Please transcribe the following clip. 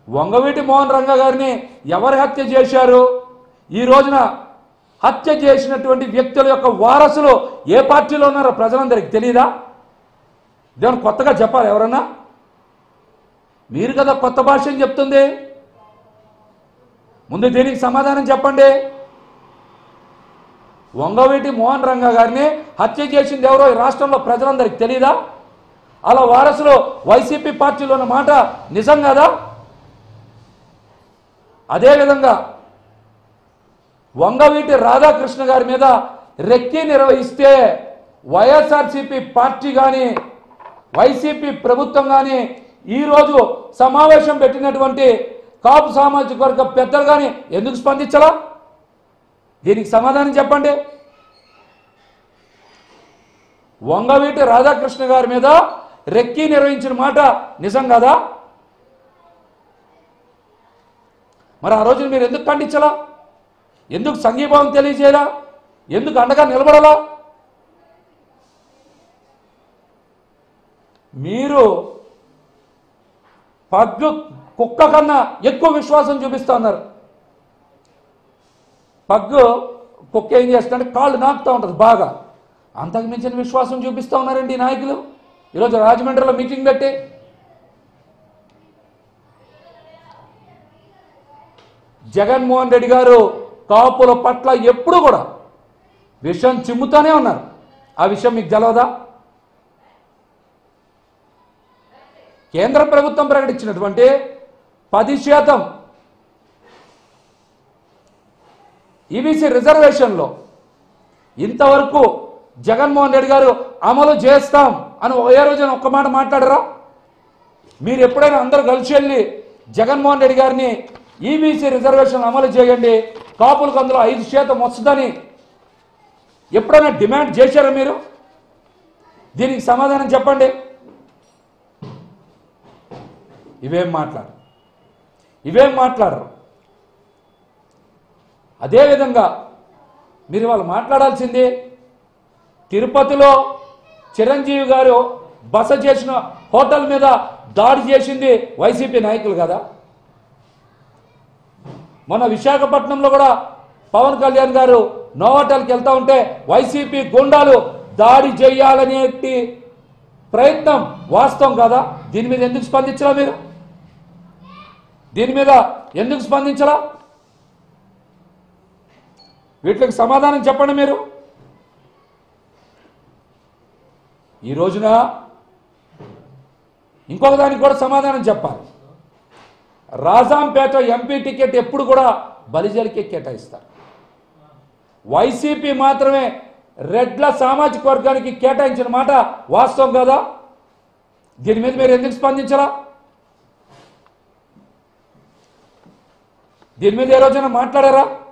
వంగవీటి మోహన్ రంగ గారిని ఎవరు హత్య చేశారు ఈ రోజున హత్య చేసినటువంటి వ్యక్తుల యొక్క వారసులు ఏ పార్టీలో ఉన్నారో ప్రజలందరికీ తెలియదా దేవుని కొత్తగా చెప్పాలి ఎవరన్నా మీరు కదా కొత్త భాష అని చెప్తుంది ముందు దీనికి సమాధానం చెప్పండి వంగవీటి మోహన్ రంగ గారిని హత్య చేసింది ఎవరో ఈ రాష్ట్రంలో ప్రజలందరికీ తెలియదా అలా వారసులు వైసీపీ పార్టీలో ఉన్న మాట నిజం కదా అదేవిధంగా వంగవీటి రాధాకృష్ణ గారి మీద రెక్కి నిర్వహిస్తే వైఎస్ఆర్సీపీ పార్టీ కానీ వైసీపీ ప్రభుత్వం కానీ ఈరోజు సమావేశం పెట్టినటువంటి కాపు సామాజిక వర్గ పెద్దలు కానీ ఎందుకు స్పందించలా దీనికి సమాధానం చెప్పండి వంగవీటి రాధాకృష్ణ గారి మీద రెక్కి నిర్వహించిన మాట నిజం కదా మరి ఆ రోజు మీరు ఎందుకు ఖండించలా ఎందుకు సంఘీభావం తెలియజేయలా ఎందుకు అండగా నిలబడలా మీరు పగ్గు కుక్క కన్నా ఎక్కువ విశ్వాసం చూపిస్తా ఉన్నారు పగ్గు కుక్క ఏం చేస్తుందంటే కాళ్ళు నాకుతూ ఉంటుంది బాగా అంతకు మించిన విశ్వాసం చూపిస్తూ ఉన్నారండి ఈ నాయకులు ఈరోజు రాజమండ్రిలో మీటింగ్ పెట్టి జగన్మోహన్ రెడ్డి గారు కాపుల పట్ల ఎప్పుడు కూడా విషయం చిమ్ముతూనే ఉన్నారు ఆ విషయం మీకు తెలవదా కేంద్ర ప్రభుత్వం ప్రకటించినటువంటి పది శాతం ఈబీసీ రిజర్వేషన్లో ఇంతవరకు జగన్మోహన్ రెడ్డి గారు అమలు చేస్తాం అని ఏ రోజున ఒక్క మాట మాట్లాడరా మీరు ఎప్పుడైనా అందరూ కలిసి వెళ్ళి జగన్మోహన్ రెడ్డి గారిని ఈబీసీ రిజర్వేషన్ అమలు చేయండి కాపులకు అందులో ఐదు శాతం వస్తుందని ఎప్పుడైనా డిమాండ్ చేశారా మీరు దీనికి సమాధానం చెప్పండి ఇవేం మాట్లాడు ఇవేం మాట్లాడరు అదేవిధంగా మీరు వాళ్ళు మాట్లాడాల్సింది తిరుపతిలో చిరంజీవి గారు బస చేసిన హోటల్ మీద దాడి చేసింది వైసీపీ నాయకులు కదా మొన్న విశాఖపట్నంలో కూడా పవన్ కళ్యాణ్ గారు నోవాటల్కి వెళ్తా ఉంటే వైసీపీ గుండాలు దాడి చేయాలనే ప్రయత్నం వాస్తవం కదా దీని మీద ఎందుకు స్పందించరా మీరు దీని మీద ఎందుకు స్పందించరా వీటికి సమాధానం చెప్పండి మీరు ఈ రోజున ఇంకొక దానికి కూడా సమాధానం చెప్పాలి రాజాంపేట ఎంపీ టికెట్ ఎప్పుడు కూడా బలిజలకే కేటాయిస్తారు వైసీపీ మాత్రమే రెడ్ల సామాజిక వర్గానికి కేటాయించిన మాట వాస్తవం కదా దీని మీద మీరు ఎందుకు స్పందించరా దీని మీద ఏ రోజైనా మాట్లాడారా